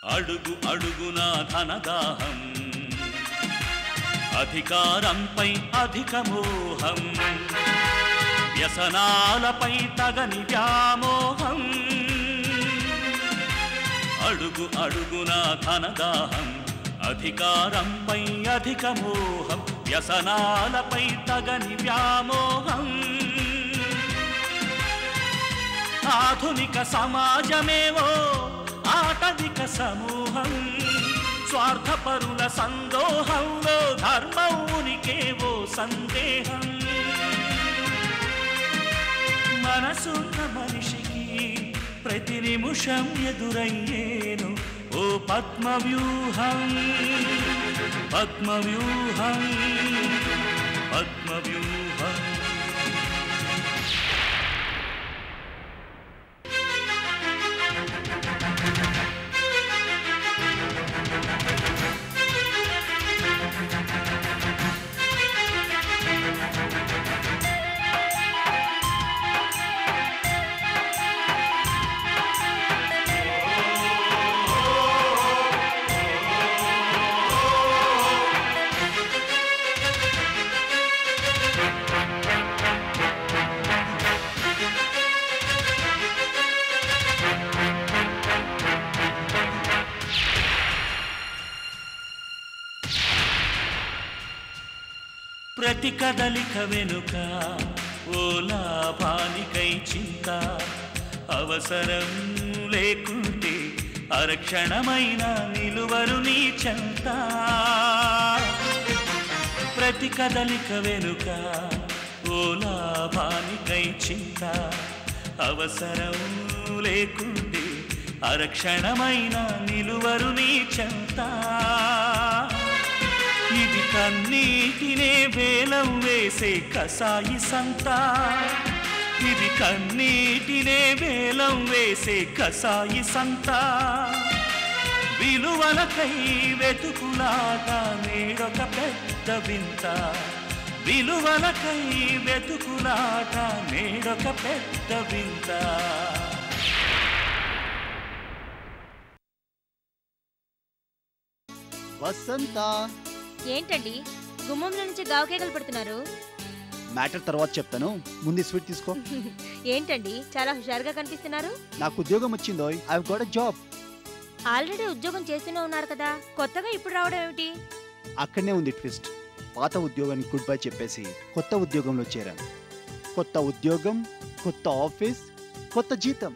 అడుగు అడుగున ధనదాహం అధికారంపై అధిక మోహం వ్యసనాలపై తగని వ్యామోహం అడుగు అడుగున ధనదాహం అధికారంపై అధిక మోహం వ్యసనాలపై తగని వ్యామోహం ఆధునిక సమాజమేవో ఆటవిక సమూహం స్వార్థపరుల సందోహంలో ధర్మం ఉనికేవో సందేహం మనసున్న మనిషికి ప్రతి నిమిషం ఎదురయ్యేను ఓ పద్మవ్యూహం పద్మవ్యూహం పద్మవ్యూహం ప్రతి కదలిక వెనుక ఓ లాభానికై చింత అవసరం లేకుంటే అరక్షణమైన నిలువరు నీ చెంత ప్రతి కదలిక వెనుక ఓ లాభానికై చింత అవసరం లేకుంటే అరక్షణమైన నిలువరు నీ చెంత ఇది కన్నీటినే వేలం వేసే కసాయి సంత ఇది కన్నీటినే వేలం వేసే కసాయి సంత విలువలకై వెతుకులాట నేడొక పెద్ద వింత విలువలకై వెతుకులాట నేడొక పెద్ద వింత వసంత ఏంటండి గుమ్మంలో నుంచి గావకేకలు పడుతున్నారు మ్యాటర్ తర్వాత చెప్తాను ముందు ఈ స్వీట్ తీసుకో ఏంటండి చాలా హుషారుగా కనిపిస్తున్నారు నాకు ఉద్యోగం వచ్చిందో ఐ గోట్ జాబ్ ఆల్రెడీ ఉద్యోగం చేస్తూనే ఉన్నారు కదా కొత్తగా ఇప్పుడు రావడం ఏమిటి అక్కడనే ఉంది ట్విస్ట్ పాత ఉద్యోగానికి గుడ్ బై చెప్పేసి కొత్త ఉద్యోగంలో చేరాను కొత్త ఉద్యోగం కొత్త ఆఫీస్ కొత్త జీతం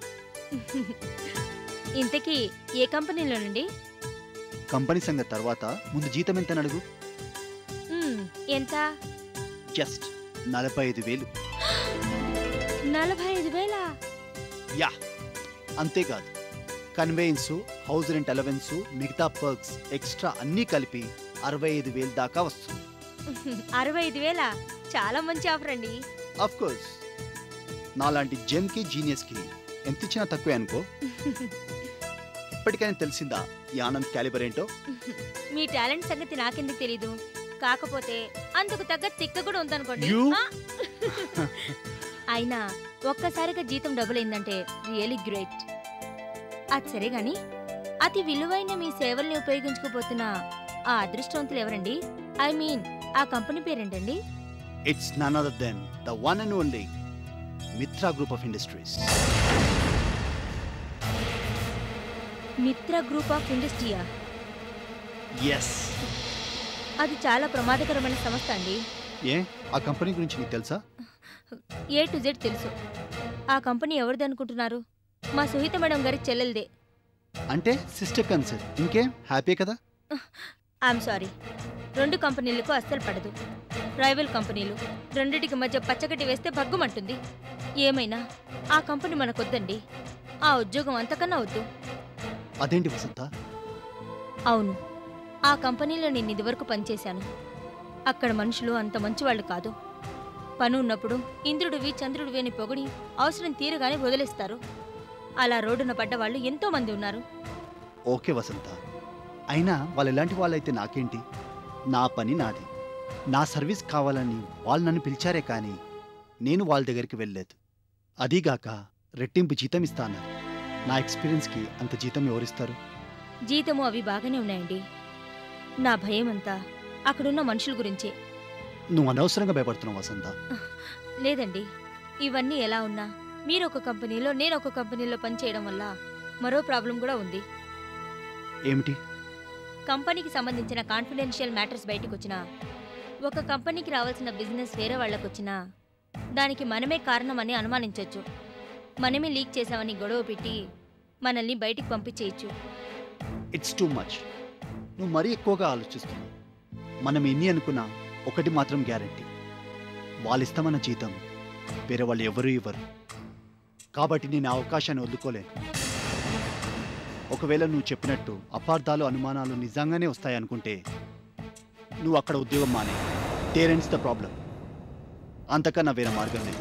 ఇంతకీ ఏ కంపెనీలో నుండి కంపెనీ సంగతి తర్వాత ముందు జీతం ఎంత అడుగు మ్మ్, ఎంత జస్ట్ నలభై ఐదు వేలు నలభై ఐదు వేల యా అంతేకాదు కన్వేయన్స్ హౌస్ రెంట్ అలవెన్స్ మిగతా పర్క్స్ ఎక్స్ట్రా అన్నీ కలిపి అరవై ఐదు వేలు దాకా వస్తుంది అరవై ఐదు వేల చాలా మంచి ఆఫర్ అండి అఫ్ కోర్స్ నాలాంటి జెమ్కి జీనియస్కి ఎంత ఇచ్చినా తక్కువే అనుకో ఇప్పటికైనా తెలిసిందా ఈ ఆనంద్ క్యాలిబర్ ఏంటో మీ టాలెంట్ సంగతి నాకెందుకు తెలీదు కాకపోతే అందుకు తగ్గ తిక్క కూడా ఉందనుకోండి You? ఆ! అయినా ఒక్కసారిగా జీతం డబుల్ అయిందంటే రియలీ గ్రేట్ అది సరే గాని అతి విలువైన మీ సేవల్ని ఉపయోగించుకోబోతున్న ఆ అదృష్టవంతులు ఎవరండి ఐ మీన్ ఆ కంపెనీ పేరేంటండి it's none other than the one and only Mitra group of industries Mitra group of ఇండస్ట్రీయా ఎస్ అది చాలా ప్రమాదకరమైన సంస్థ అండి ఏ ఆ కంపెనీ గురించి నీకు తెలుసా ఏ టు జెడ్ తెలుసు ఆ కంపెనీ ఎవరిది అనుకుంటున్నారు మా సుహిత మేడం గారి చెల్లెలదే అంటే సిస్టర్ కన్సర్న్ ఇంకేం హ్యాపీ కదా ఐఎమ్ సారీ రెండు కంపెనీలకు అస్సలు పడదు రైవల్ కంపెనీలు రెండిటికి మధ్య పచ్చగడ్డి వేస్తే భగ్గుమంటుంది ఏమైనా ఆ కంపెనీ మనకొద్దండి ఆ ఉద్యోగం అంతకన్నా వద్దు అదేంటి వసంత అవును ఆ కంపెనీలో నేను ఇదివరకు పనిచేశాను అక్కడ మనుషులు అంత మంచివాళ్ళు కాదు పని ఉన్నప్పుడు ఇంద్రుడివి చంద్రుడివి అని పొగిడి అవసరం తీరగానే వదిలేస్తారు అలా రోడ్డున పడ్డవాళ్ళు ఎంతో మంది ఉన్నారు ఓకే వసంత అయినా వాళ్ళు ఎలాంటి వాళ్ళైతే నాకేంటి నా పని నాది నా సర్వీస్ కావాలని వాళ్ళు నన్ను పిలిచారే కానీ నేను వాళ్ళ దగ్గరికి వెళ్ళలేదు అదీగాక రెట్టింపు జీతం ఇస్తాను నా ఎక్స్పీరియన్స్కి అంత జీతం ఎవరిస్తారు జీతము అవి బాగానే ఉన్నాయండి నా భయం అంతా అక్కడున్న మనుషుల గురించే నువ్వు అనవసరంగా భయపడుతున్నావు వసంత లేదండి ఇవన్నీ ఎలా ఉన్నా మీరు ఒక కంపెనీలో నేను ఒక కంపెనీలో పనిచేయడం వల్ల మరో ప్రాబ్లం కూడా ఉంది ఏమిటి కంపెనీకి సంబంధించిన కాన్ఫిడెన్షియల్ మ్యాటర్స్ బయటకు వచ్చినా ఒక కంపెనీకి రావాల్సిన బిజినెస్ వేరే వాళ్ళకు వచ్చినా దానికి మనమే కారణమని అనుమానించవచ్చు మనమే లీక్ చేశామని గొడవ పెట్టి మనల్ని బయటికి పంపించేయచ్చు ఇట్స్ టూ మచ్ నువ్వు మరీ ఎక్కువగా ఆలోచిస్తున్నావు మనం ఎన్ని అనుకున్నా ఒకటి మాత్రం గ్యారంటీ వాళ్ళు ఇస్తామన్న జీతం వేరే వాళ్ళు ఎవరూ ఇవ్వరు కాబట్టి నేను ఆ అవకాశాన్ని వదులుకోలేను ఒకవేళ నువ్వు చెప్పినట్టు అపార్థాలు అనుమానాలు నిజంగానే వస్తాయనుకుంటే నువ్వు అక్కడ ఉద్యోగం మానే దేర్ ద ప్రాబ్లం అంతకన్నా వేరే మార్గం లేదు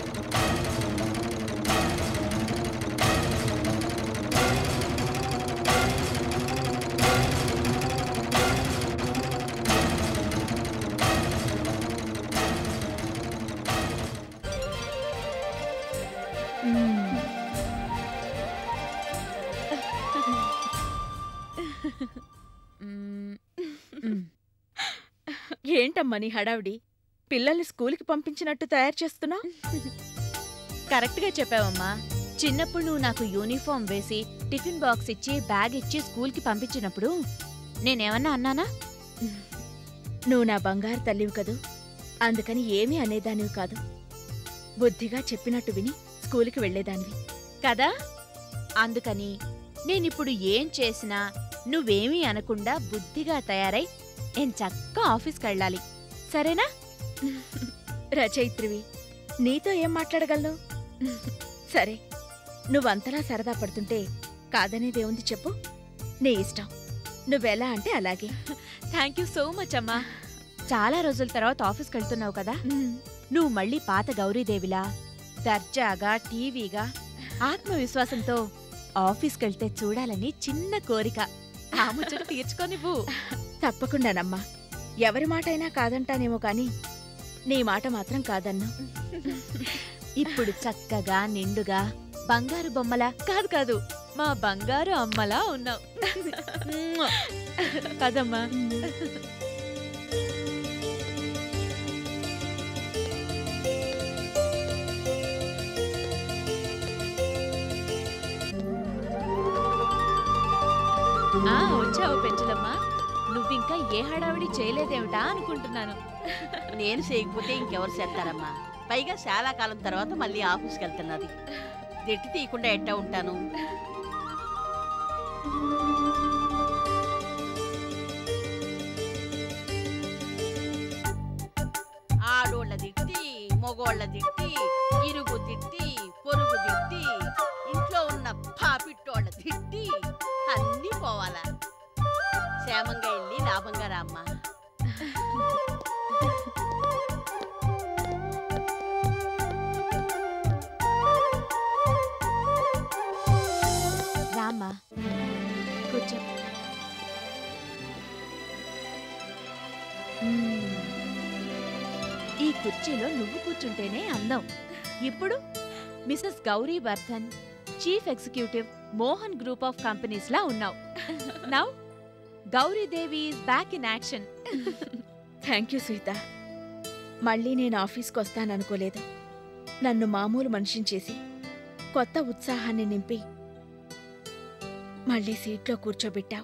మ్మ్. మ్మ్. ఏంటమ్మా నీ హడావిడి పిల్లల్ని స్కూల్కి పంపించినట్టు తయారు చేస్తున్నా కరెక్ట్గా చెప్పావమ్మా చిన్నప్పుడు నువ్వు నాకు యూనిఫామ్ వేసి టిఫిన్ బాక్స్ ఇచ్చి బ్యాగ్ ఇచ్చి స్కూల్కి పంపించినప్పుడు నేనేమన్నా అన్నానా నువ్వు నా బంగారు తల్లివి కదూ అందుకని ఏమీ అనేదానివి కాదు బుద్ధిగా చెప్పినట్టు విని స్కూల్కి వెళ్లేదానివి కదా అందుకని నేనిప్పుడు ఏం చేసినా నువ్వేమీ అనకుండా బుద్ధిగా తయారై నేను చక్క ఆఫీస్కి వెళ్ళాలి సరేనా రచయిత్రివి నీతో ఏం మాట్లాడగలను సరే నువ్వంతలా సరదా పడుతుంటే కాదనేదేముంది చెప్పు నీ ఇష్టం నువ్వెలా అంటే అలాగే థ్యాంక్ యూ సో మచ్ అమ్మా చాలా రోజుల తర్వాత ఆఫీస్కి వెళ్తున్నావు కదా నువ్వు మళ్ళీ పాత గౌరీదేవిలా దర్జాగా టీవీగా ఆత్మవిశ్వాసంతో ఆఫీస్కెళ్తే చూడాలని చిన్న కోరిక ఆ ముచ్చట తీర్చుకోనివ్వు తప్పకుండానమ్మా ఎవరి మాటైనా కాదంటానేమో కాని నీ మాట మాత్రం కాదన్ను ఇప్పుడు చక్కగా నిండుగా బంగారు బొమ్మలా కాదు కాదు మా బంగారు అమ్మలా ఉన్నావు కదమ్మా ఆ వచ్చావు పెంచులమ్మా నువ్వింకా ఏ హడావిడి చేయలేదేమిటా అనుకుంటున్నాను నేను చేయకపోతే ఇంకెవరు చేస్తారమ్మా పైగా చాలా కాలం తర్వాత మళ్ళీ ఆఫీస్కి వెళ్తున్నది దిట్టి తీయకుండా ఎట్టా ఉంటాను ఆడోళ్ళ దిట్టి మగోళ్ళ దిట్టి ఇరుగు దిట్టి పొరుగు దిట్టి ఇంట్లో ఉన్న పాపిట్టోళ్ళ దిట్టి అన్నీ పోవాలా క్షేమంగా వెళ్ళి లాభంగా రామ్మా రామ్మా కూర్చో మ్మ్. ఈ కుర్చీలో నువ్వు కూర్చుంటేనే అందం ఇప్పుడు Mrs Gauri Vardhan chief executive Mohan group of companies లా ఉన్నావు now Gauridevi is back in action thank you Sita మళ్ళీ నేను ఆఫీస్కి వస్తాననుకోలేదు నన్ను మామూలు మనిషిని చేసి కొత్త ఉత్సాహాన్ని నింపి మళ్ళీ సీట్లో కూర్చోబెట్టావు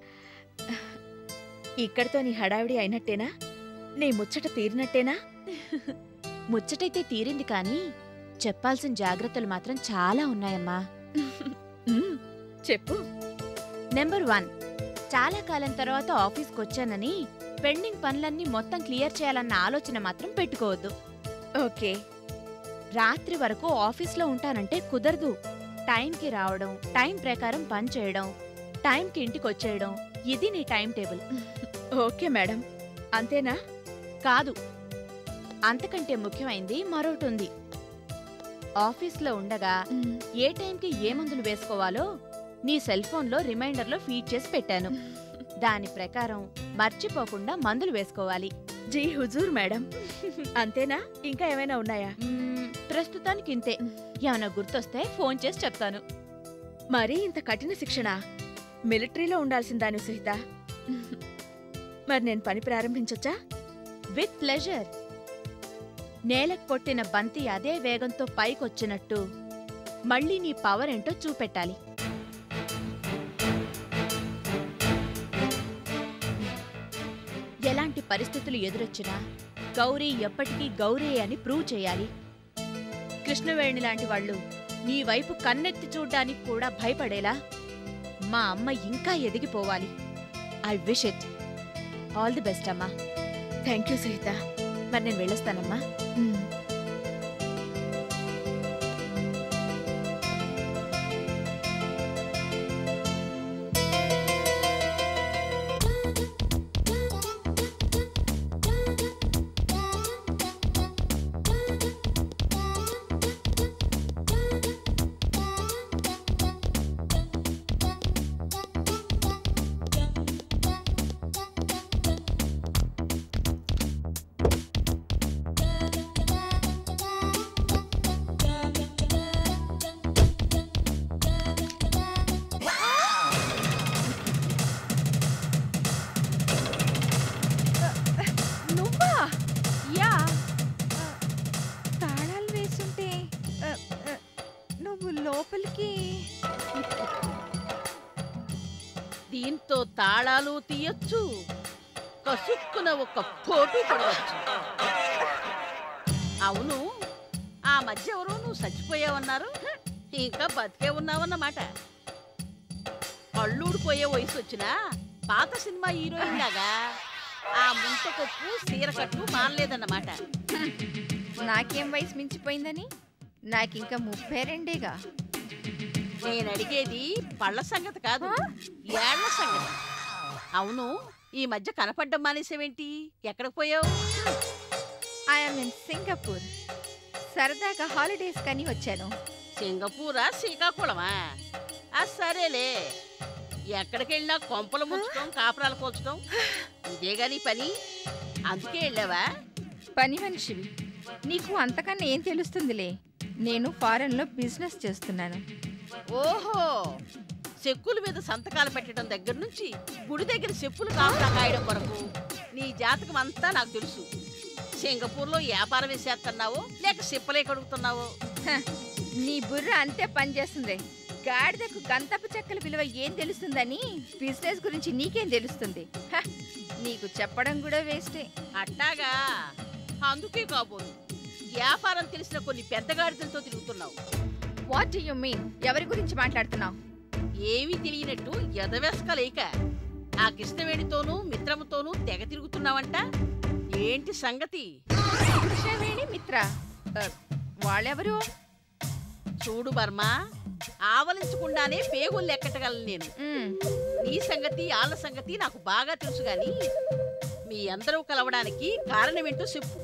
ఇక్కడితో నీ హడావిడి అయినట్టేనా నీ ముచ్చట తీరినట్టేనా ముచ్చటైతే తీరింది కానీ చెప్పాల్సిన జాగ్రత్తలు మాత్రం చాలా ఉన్నాయమ్మా మ్మ్, చెప్పు నెంబర్ వన్ చాలా కాలం తర్వాత ఆఫీస్కి వచ్చానని పెండింగ్ పనులన్నీ మొత్తం క్లియర్ చేయాలన్న ఆలోచన మాత్రం పెట్టుకోవద్దు ఓకే రాత్రి వరకు ఆఫీస్లో ఉంటానంటే కుదరదు టైంకి రావడం టైం ప్రకారం పని చేయడం టైంకి ఇంటికి వచ్చేయడం ఇది నీ టైం టేబుల్ ఓకే మేడం అంతేనా కాదు అంతకంటే ముఖ్యమైంది మరొకటి ఉంది ఆఫీస్లో ఉండగా ఏ టైంకి ఏ మందులు వేసుకోవాలో నీ సెల్ ఫోన్లో రిమైండర్లో ఫీడ్ చేసి పెట్టాను దాని ప్రకారం మర్చిపోకుండా మందులు వేసుకోవాలి జీ హుజూర్ మేడం అంతేనా ఇంకా ఏమైనా ఉన్నాయా మ్మ్, ప్రస్తుతానికి ఇంతే ఏమైనా గుర్తొస్తే ఫోన్ చేసి చెప్తాను మరీ ఇంత కఠిన శిక్షణ మిలిటరీలో ఉండాల్సిన దాని సుహిత మరి నేను పని ప్రారంభించొచ్చా విత్ ప్లెజర్ నేలకు కొట్టిన బంతి అదే వేగంతో పైకొచ్చినట్టు మళ్ళీ నీ పవర్ ఏంటో చూపెట్టాలి ఎలాంటి పరిస్థితులు ఎదురొచ్చినా గౌరీ ఎప్పటికీ గౌరీ అని ప్రూవ్ చేయాలి కృష్ణవేణి లాంటి వాళ్ళు నీ వైపు కన్నెత్తి చూడ్డానికి కూడా భయపడేలా మా అమ్మ ఇంకా ఎదిగిపోవాలి I wish it all the best అమ్మా థ్యాంక్ యూ సుహిత మరి నేను వెళ్ళొస్తానమ్మా మ్మ్. నువ్వా యా తాళాలు వేస్తుంటే ఆ, ఆ, నువ్వు లోపలికి దీంతో తాళాలు తీయొచ్చు కసుక్కున ఒక పోటు పడవచ్చు అవును ఆ మధ్య ఎవరో నువ్వు చచ్చిపోయావన్నారు ఇంకా బతికే ఉన్నావన్నమాట అల్లూడిపోయే వయసు వచ్చినా పాత సినిమా హీరోయిన్ లాగా ఆ ముంత కొప్పు సీరకట్టు మానలేదన్నమాట నాకేం వయసు మించిపోయిందని నాకింకా ముప్పై రెండేగా నేను అడిగేది పళ్ళ సంగతి కాదు ఏళ్ల సంగతి అవును ఈ మధ్య కనపడ్డం మానేసేవేంటి ఎక్కడికి పోయావు ఐఎమ్ ఇన్ సింగపూర్ సరదాగా హాలిడేస్ కని వచ్చాను సింగపూరా శ్రీకాకుళమా ఆ సరేలే ఎక్కడికి వెళ్ళినా కొంపలు ముంచడం కాపురాలు పోల్చడం ఇదేగా నీ పని అందుకే వెళ్ళావా పని మనిషివి నీకు అంతకన్నా ఏం తెలుస్తుందిలే నేను ఫారెన్లో బిజినెస్ చేస్తున్నాను ఓహో చెక్కుల మీద సంతకాలు పెట్టడం దగ్గర నుంచి గుడి దగ్గర చెప్పులు కాపురా కాయడం వరకు నీ జాతకం అంతా నాకు తెలుసు సింగపూర్లో వ్యాపారం వేసేస్తున్నావో లేక సిప్పలే కడుగుతున్నావో హ, నీ బుర్ర అంతే పనిచేస్తుంది గాడిదకు గంతపు చెక్కల విలువ ఏం తెలుస్తుందని బిజినెస్ గురించి నీకేం తెలుస్తుంది హ, నీకు చెప్పడం కూడా వేస్టే అట్టాగా అందుకే కాబోలు వ్యాపారం తెలిసిన కొన్ని పెద్దగాడిదలతో తిరుగుతున్నావు వాట్ యు మీన్ ఎవరి గురించి మాట్లాడుతున్నావు ఏమీ తెలియనట్టు ఎదవెస్కలేక ఆ కృష్ణవేణితోనూ మిత్రముతోనూ తెగ తిరుగుతున్నావంట ఏంటి సంగతి కృష్ణవేణి మిత్ర ఆ, వాళ్ళెవరు చూడు బర్మ ఆవలించకుండానే పేగులు లెక్కటగలను నేను మ్, నీ సంగతి ఆళ్ళ సంగతి నాకు బాగా తెలుసు గాని మీ అందరూ కలవడానికి కారణమేంటో చెప్పు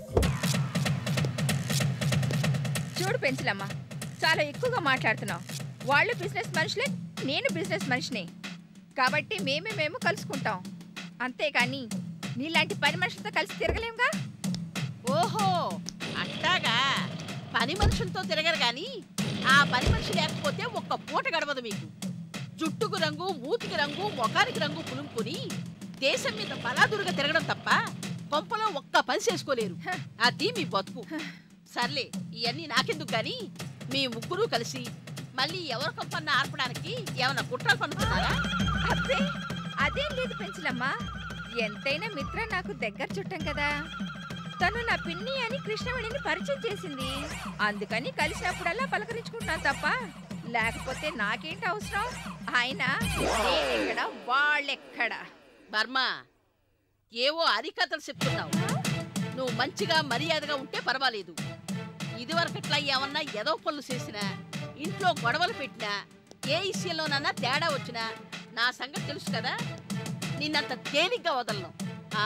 చూడు పెంచలమ్మ చాలా ఎక్కువగా మాట్లాడుతున్నావు వాళ్ళు బిజినెస్ మనుషులే నేను బిజినెస్ మనిషిని కాబట్టి మేమే మేము కలుసుకుంటాం అంతేకాని నీలాంటి పని మనుషులతో కలిసి తిరగలేంగా ఓహో అట్టాగా పని మనుషులతో తిరగరు గాని ఆ పని మనిషి లేకపోతే ఒక్క పూట గడవదు మీకు జుట్టుకు రంగు మూతికి రంగు మొఖానికి రంగు పులుముకుని దేశం మీద బలాదురుగా తిరగడం తప్ప కొంపలో ఒక్క పని చేసుకోలేరు హ. అది మీ బతుకు సర్లే ఇవన్నీ నాకెందుకు గాని మీ ముగ్గురు కలిసి మళ్ళీ ఎవరి కొంపన్న ఆర్పడానికి ఏమైనా కుట్రలు పనుకున్నారా అదే అదేం లేదు పెంచలమ్మ ఎంతైనా మిత్ర నాకు దగ్గర చుట్టం కదా తను నా పిన్ని అని కృష్ణవేణిని పరిచయం చేసింది అందుకని కలిసినప్పుడల్లా పలకరించుకుంటున్నాను తప్ప లేకపోతే నాకేంటి అవసరం ఆయన నేనెక్కడ వాళ్ళెక్కడ బర్మా ఏవో అరికథలు చెప్తున్నావు నువ్వు మంచిగా మర్యాదగా ఉంటే పర్వాలేదు ఇదివరకట్లా ఏమన్నా ఎదవ పనులు చేసినా ఇంట్లో గొడవలు పెట్టినా ఏ విషయంలోనన్నా తేడా వచ్చినా నా సంగతి తెలుసు కదా నిన్నంత తేలిగ్గా వదలను ఆ.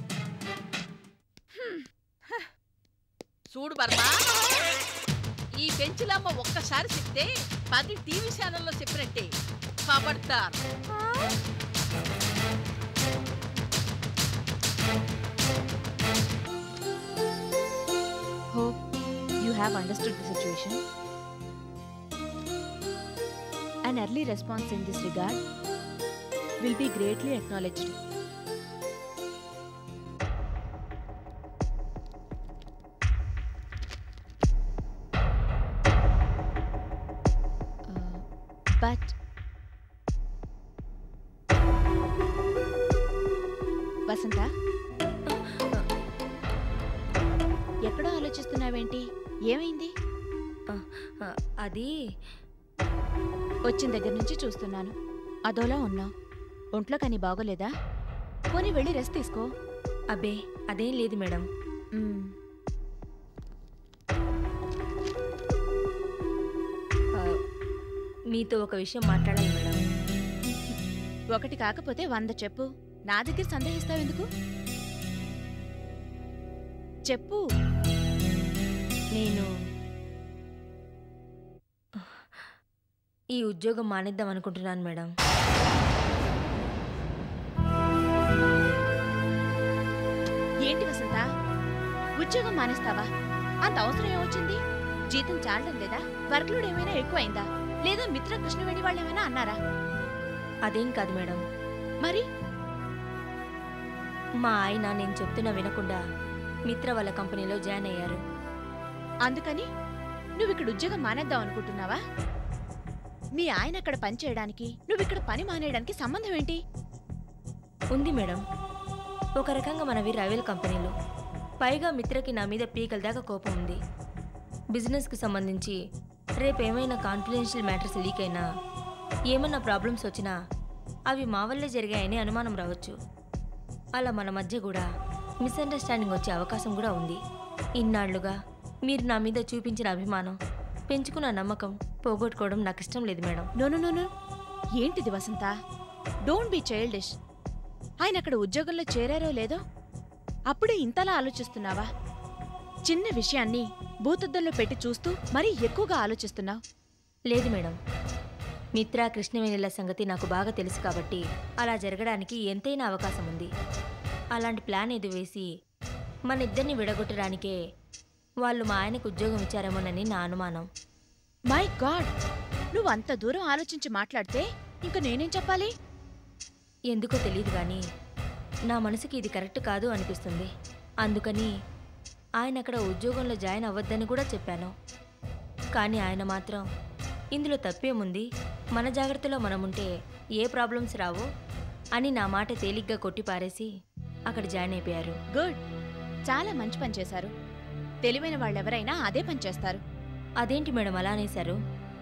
చూడు బర్మా ఈ పెంచులమ్మ ఒక్కసారి చెప్తే పది టీవీ ఛానల్లో చెప్పినట్టే ఖబర్దార్ Hope you have understood the situation. An early response in this regard will be greatly acknowledged but Vasanta ఎక్కడో ఆలోచిస్తున్నావేంటి ఏమైంది ఆ, అది వచ్చిన దగ్గర నుంచి చూస్తున్నాను అదోలా ఉన్నావు ఒంట్లో కానీ బాగోలేదా పోనీ వెళ్ళి రెస్ట్ తీసుకో అబ్బే అదేం లేదు మేడం మ్మ్. ఆ, మీతో ఒక విషయం మాట్లాడాలి మేడం ఒకటి కాకపోతే వంద చెప్పు నా దగ్గర సందేహిస్తావెందుకు చెప్పు నేను ఈ ఉద్యోగం మానేద్దాం అనుకుంటున్నాను మేడం ఏంటి వసంత ఉద్యోగం మానేస్తావా అంత అవసరం ఏమొచ్చింది జీతం చాలడం లేదా వర్క్ లోడ్ ఏమైనా ఎక్కువైందా లేదా మిత్ర కృష్ణవేణి వాళ్ళు ఏమైనా అన్నారా అదేం కాదు మేడం మరి మా ఆయన నేను చెప్తున్నా వినకుండా మిత్ర వాళ్ళ కంపెనీలో జాయిన్ అయ్యారు అందుకని నువ్వు ఇక్కడ ఉద్యోగం మానేద్దాం అనుకుంటున్నావా మీ ఆయన అక్కడ పని చేయడానికి నువ్వు ఇక్కడ పని మానేయడానికి సంబంధం ఏంటి ఉంది మేడం ఒక రకంగా మనవి రైవల్ కంపెనీలు పైగా మిత్రకి నా మీద పీకల దాకా కోపం ఉంది బిజినెస్కి సంబంధించి రేపు ఏమైనా కాన్ఫిడెన్షియల్ మ్యాటర్స్ లీక్ అయినా ఏమన్నా ప్రాబ్లమ్స్ వచ్చినా అవి మా వల్లే జరిగాయని అనుమానం రావచ్చు అలా మన మధ్య కూడా మిస్అండర్స్టాండింగ్ వచ్చే అవకాశం కూడా ఉంది ఇన్నాళ్లుగా మీరు నా మీద చూపించిన అభిమానం పెంచుకున్న నమ్మకం పోగొట్టుకోవడం నాకు ఇష్టం లేదు madam no no no no ఏంటిది వసంత డోంట్ బి చైల్డిష్ ఆయన అక్కడ ఉద్యోగంలో చేరారో లేదో అప్పుడే ఇంతలా ఆలోచిస్తున్నావా చిన్న విషయాన్ని భూతద్దంలో పెట్టి చూస్తూ మరీ ఎక్కువగా ఆలోచిస్తున్నావు లేదు మేడం మిత్ర కృష్ణవేణిల సంగతి నాకు బాగా తెలుసు కాబట్టి అలా జరగడానికి ఎంతైనా అవకాశం ఉంది అలాంటి ప్లాన్ ఏది వేసి మన ఇద్దరిని విడగొట్టడానికే వాళ్ళు మా ఆయనకు ఉద్యోగం ఇచ్చారేమోనని నా అనుమానం మై గాడ్ నువ్వు అంత దూరం ఆలోచించి మాట్లాడితే ఇంక నేనేం చెప్పాలి ఎందుకో తెలియదు కానీ నా మనసుకి ఇది కరెక్ట్ కాదు అనిపిస్తుంది అందుకని ఆయన అక్కడ ఉద్యోగంలో జాయిన్ అవ్వద్దని కూడా చెప్పాను కానీ ఆయన మాత్రం ఇందులో తప్పేముంది మన జాగ్రత్తలో మనముంటే ఏ ప్రాబ్లమ్స్ రావు అని నా మాట తేలిగ్గా కొట్టిపారేసి అక్కడ జాయిన్ అయిపోయారు గుడ్ చాలా మంచి పని చేశారు తెలివైన వాళ్ళెవరైనా అదే పని చేస్తారు అదేంటి మేడం అలా అనేశారు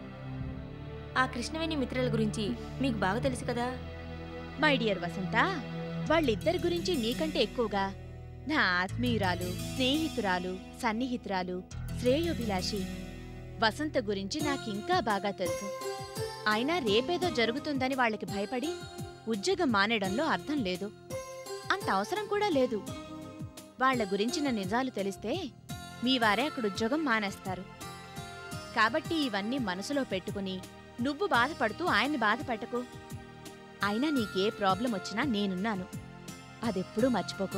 ఆ కృష్ణవేణి మిత్రుల గురించి మీకు బాగా తెలుసు కదా మై డియర్ వసంత వాళ్ళిద్దరి గురించి నీకంటే ఎక్కువగా నా ఆత్మీయురాలు స్నేహితురాలు సన్నిహితురాలు శ్రేయోభిలాషి వసంత గురించి నాకింకా బాగా తెలుసు అయినా రేపేదో జరుగుతుందని వాళ్ళకి భయపడి ఉద్యోగం మానేయడంలో అర్థం లేదు అంత అవసరం కూడా లేదు వాళ్ళ గురించిన నిజాలు తెలిస్తే మీ వారే అక్కడ ఉద్యోగం మానేస్తారు కాబట్టి ఇవన్నీ మనసులో పెట్టుకుని నువ్వు బాధపడుతూ ఆయన్ని బాధపెట్టకు అయినా నీకే ప్రాబ్లం వచ్చినా నేనున్నాను అదెప్పుడూ మర్చిపోకు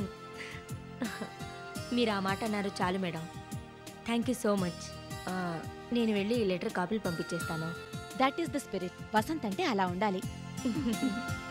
మీరు ఆ మాట అన్నారు చాలు madam thank you so much ఆ, నేను వెళ్ళి ఈ లెటర్ కాపీలు పంపించేస్తాను that is the spirit Vasant అంటే అలా ఉండాలి